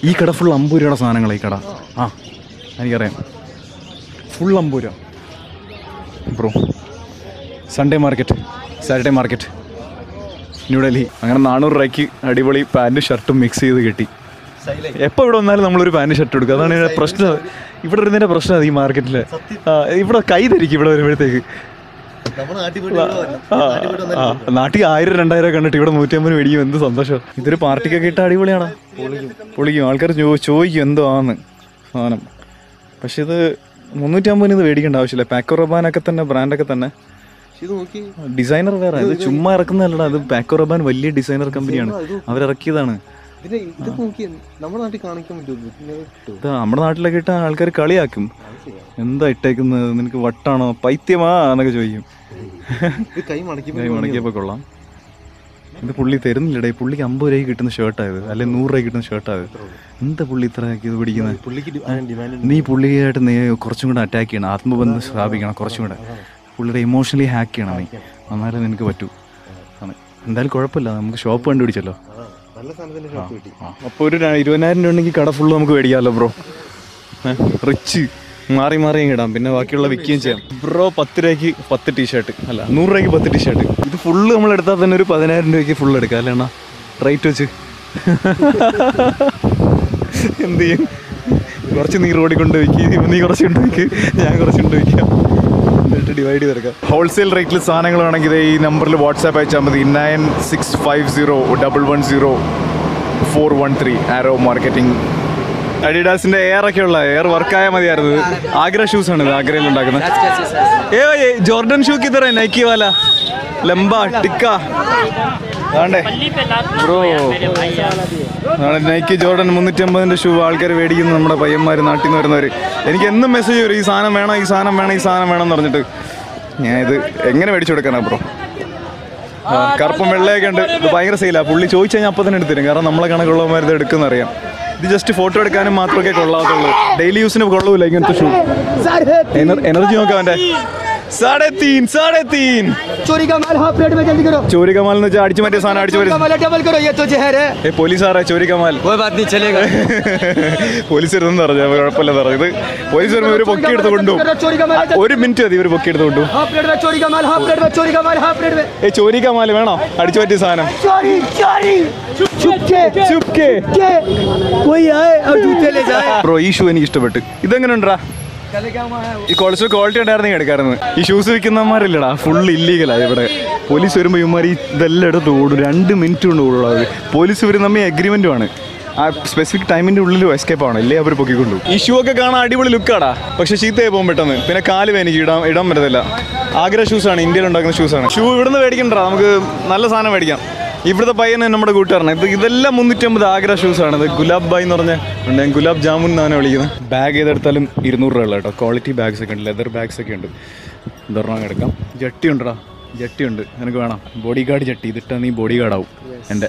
ഈ കട ഫുൾ അമ്പത് രൂപയുടെ സാധനങ്ങളാണ് ഈ കട ആ എനിക്കറിയാം ഫുൾ അമ്പത് രൂപ bro Sunday market Saturday market New Delhi അങ്ങനെ നാനൂറ് രൂപയ്ക്ക് അടിപൊളി പാൻറ്റും ഷർട്ടും മിക്സ് ചെയ്ത് കിട്ടി എപ്പോൾ ഇവിടെ വന്നാലും നമ്മളൊരു പാൻറ് ഷർട്ട് എടുക്കും അതാണ് ഇതിന്റെ പ്രശ്നം ഇവിടെ വരുന്നതിൻ്റെ പ്രശ്നം അത് ഈ മാർക്കറ്റിൽ ഇവിടെ കൈ ധരിക്കും ഇവിടെ വരുമ്പോഴത്തേക്ക് നമ്മുടെ നാട്ടിൽ പോയിട്ട് ഇവിടെ വരണം. ആ, നാട്ടിൽ പോയിട്ട് വന്നിട്ട് ആ, നാട്ടിൽ ആയിരം രണ്ടായിരം ഒക്കെ കണ്ടിട്ട് ഇവിടെ നൂറ്റമ്പത് മേടിക്കും എന്ത് സന്തോഷം ഇതൊരു പാർട്ടിക്കൊക്കെ ഇട്ട അടിപൊളിയാണ് പൊളിക്കും ആൾക്കാർ ചോ ചോദിക്കും എന്തോ ആന്ന് സാധനം പക്ഷെ ഇത് മുന്നൂറ്റമ്പതിന് ഇത് മേടിക്കേണ്ട ആവശ്യമില്ല പാക്കോ റബാനൊക്കെ തന്നെ ബ്രാൻഡൊക്കെ തന്നെ പക്ഷെ ഇത് നോക്കി ഡിസൈനർ വേറെ ഇത് ചുമ്മാ ഇറക്കുന്നതല്ലടാ ഇത് പാക്കോ റബാൻ വലിയ ഡിസൈനർ കമ്പനിയാണ് അവരിറക്കിയതാണ് ഇതിനെ ഇത് നോക്കി നമ്മുടെ നാട്ടിൽ കാണിക്കാൻ പറ്റുമോ പിന്നെ ഇത് കിട്ടുമോ? ഇത് നമ്മുടെ നാട്ടിലൊക്കെ ഇട്ട ആൾക്കാർ കളിയാക്കും എന്താ ഇട്ടേക്കുന്നത് നിനക്ക് വട്ടാണോ പൈത്യമാ എന്നൊക്കെ ചോദിക്കും ഇത് കൈ മടക്കി കൈ മടക്കിയപ്പോൾ കൊള്ളാം ഇത് പുള്ളി തരുന്നില്ലടേ പുള്ളിക്ക് അമ്പത് രൂപയ്ക്ക് കിട്ടുന്ന ഷർട്ടായത് അല്ലെ നൂറ് രൂപയ്ക്ക് കിട്ടുന്ന ഷർട്ടായത് എന്താ പുള്ളി ഇത്ര ഇത് പിടിക്കുന്നത് പുള്ളിക്ക് ഡിമാൻഡ് നീ പുള്ളിയായിട്ട് നീ കുറച്ചും കൂടെ അറ്റാക്ക് ചെയ്യണം ആത്മബന്ധം സ്ഥാപിക്കണം കുറച്ചും കൂടെ പുള്ളിയുടെ ഇമോഷണലി ഹാക്ക് ചെയ്യണം നീ എന്നാലേ നിനക്ക് പറ്റൂ ആണ്. എന്തായാലും കുഴപ്പമില്ല നമുക്ക് ഷോപ്പ് കണ്ടുപിടിച്ചല്ലോ നല്ല സാധനത്തിന്റെ ഷോപ്പ് കിട്ടി അപ്പോൾ ഒരു ര- ഇരുപതിനായിരം രൂപ ഉണ്ടെങ്കിൽ കട ഫുള്ള് നമുക്ക് മേടിക്കാമല്ലോ ബ്രോ റിച്ച് മാറി മാറി അങ്ങ് ഇടാം പിന്നെ ബാക്കിയുള്ള വിൽക്കുകയും ചെയ്യാം ബ്രോ പത്ത് രൂപയ്ക്ക് പത്ത് ടീഷർട്ട് അല്ല നൂറ് രൂപയ്ക്ക് പത്ത് ടീഷർട്ട് ഇത് ഫുള്ള് നമ്മൾ എടുത്താൽ തന്നെ ഒരു പതിനായിരം രൂപയ്ക്ക് ഫുള്ള് എടുക്കാം അല്ലേ അണ്ണാ റേറ്റ് വെച്ച് എന്ത് ചെയ്യും കുറച്ച് നീ റോഡിൽ കൊണ്ട് വയ്ക്കുക നീ കുറച്ച് കൊണ്ട് വയ്ക്ക് ഞാൻ കുറച്ച് കൊണ്ട് വയ്ക്കാം എന്നിട്ട് ഡിവൈഡ് ചെയ്തെടുക്കാം ഹോൾസെയിൽ റേറ്റിൽ സാധനങ്ങൾ വേണമെങ്കിൽ ഈ നമ്പറിൽ വാട്സാപ്പ് അയച്ചാൽ മതി nine six five zero double one zero four one three ആരോ മാർക്കറ്റിംഗ് അഡിഡാസിന്റെ എയർ ഒക്കെ ഉള്ള എയർ വർക്കായാൽ മതിയായിരുന്നു ഇത്. ആഗ്ര ഷൂസ് ആണ് ഇത് ആഗ്രയിൽ ഉണ്ടാക്കുന്നത് ഏ ഏ, ജോർഡൻ ഷൂ കിതറ നൈക്കി വാല ലംബ ടിക്ക ആണ്ടേ ബ്രോ നൈക്കി ജോർഡൻ മുന്നൂറ്റി അമ്പതിന്റെ ഷൂ ആൾക്കാർ മേടിക്കുന്നു നമ്മുടെ പയ്യന്മാർ നാട്ടിൽ നിന്ന് വരുന്നവർ എനിക്ക് എന്നും മെസ്സേജ് വരും ഈ സാധനം വേണം ഈ സാധനം വേണം ഈ സാധനം വേണം എന്ന് പറഞ്ഞിട്ട് ഞാൻ ഇത് എങ്ങനെ മേടിച്ചു കൊടുക്കാനാ ബ്രോ ആ, കറുപ്പും വെള്ളയൊക്കെ ഉണ്ട് ഇത് ഭയങ്കര സെയിലാ പുള്ളി ചോദിച്ചു കഴിഞ്ഞാൽ അപ്പം തന്നെ എടുത്തരും കാരണം നമ്മളെ കണക്കുള്ളവന്മാർ ഇത് എടുക്കുന്ന അറിയാം ഇത് ജസ്റ്റ് ഫോട്ടോ എടുക്കാനും മാത്രമേ കൊള്ളാത്തുള്ളൂ ഡെയിലി യൂസിന് കൊള്ളൂല ഇങ്ങനത്തെ ഷൂ എനർജി നോക്കാം അവന്റെ സാഡേ തീൻ സാഡേ തീൻ चोरी का माल हाफ प्लेट में जल्दी करो ചോരി കമാൽ എന്ന് വെച്ചാൽ അടിച്ചു മാറ്റിയ സാധനം അടിച്ചു का മാറ്റി माल डबल करो ये तो जहर है ഏ പോലീസ് ആരാ ചോരി കമാൽ कोई बात नहीं चलेगा പോലീസ് വരുന്നെന്ന് പറഞ്ഞു അപ്പൊ കുഴപ്പമില്ലെന്ന് പറഞ്ഞു ഇത് പോലീസ് വരുമ്പോൾ ഇവര് പൊക്കി എടുത്ത് കൊണ്ടുപോകും चोरी का माल ഒരു മിനിറ്റ് മതി ഇവര് പൊക്കി എടുത്ത് കൊണ്ടുപോകും हाफ प्लेट में चोरी का माल हाफ प्लेट में चोरी का माल हाफ प्लेट में ഏ ചോരി കമാൽ വേണോ അടിച്ചു മാറ്റിയ സാധനം चोरी चोरी चुप के ചുപ്കേ के कोई आए और जूते ले जाए ബ്രോ ഈ ഷൂ എനിക്ക് ഇഷ്ടപ്പെട്ടു ഇതെങ്ങനെ ഉണ്ടാ ഈ കുറച്ച് ക്വാളിറ്റി ഉണ്ടായിരുന്നെങ്കിൽ എടുക്കാറുണ്ട് ഈ ഷൂസ് വിൽക്കുന്നവന്മാരില്ലടാ ഫുൾ ഇല്ലീഗലാ ഇവിടെ പോലീസ് വരുമ്പോൾ ഇവന്മാർ ഈ ഇതെല്ലാം എടുത്ത് ഓടും രണ്ട് മിനിറ്റ് കൊണ്ട് ഓടുള്ളൂ അവർ പോലീസ് വരും നമ്മി അഗ്രിമെന്റുമാണ് ആ സ്പെസിഫിക് ടൈമിന്റെ ഉള്ളിൽ എസ്കേപ്പ് ആണ് ഇല്ലേ അവർ പൊക്കിക്കൊണ്ടു ഈ ഷൂ ഒക്കെ കാണാൻ അടിപൊളി ലുക്കാടാ പക്ഷെ ചീത്തയായി പോകും പെട്ടെന്ന് പിന്നെ കാല് എനിക്ക് ഇടാൻ ഇടാൻ പറ്റത്തില്ല ആഗ്ര ഷൂസ് ആണ് ഇന്ത്യയിൽ ഉണ്ടാക്കുന്ന ഷൂസ് ആണ് ഷൂ ഇവിടുന്ന് മേടിക്കണ്ടാ നമുക്ക് നല്ല സാധനം മേടിക്കാം ഇവിടുത്തെ പയ്യനെ നമ്മുടെ കൂട്ടുകാരനെ ഇത് ഇതെല്ലാം മുന്നൂറ്റമ്പത് ആഗ്ര ഷൂസ് ആണ് ഇത് ഗുലാബ് ബായ് എന്ന് പറഞ്ഞ ഉണ്ട് ഞാൻ ഗുലാബ് ജാമുൻ എന്നാണ് വിളിക്കുന്നത് ബാഗ് ഏതെടുത്താലും ഇരുന്നൂറ് രൂപ ഉള്ള കേട്ടോ ക്വാളിറ്റി ബാഗ്സ് ഒക്കെ ഉണ്ട് ലെതർ ബാഗ്സ് ഒക്കെ ഉണ്ട് ഇതൊരെണ്ണം എടുക്കാം ജട്ടി ഉണ്ടടാ ജട്ടി ഉണ്ട് നിനക്ക് വേണം ബോഡി ഗാർഡ് ജട്ടി ഇതിട്ടാ നീ ബോഡി ഗാർഡാവും എൻ്റെ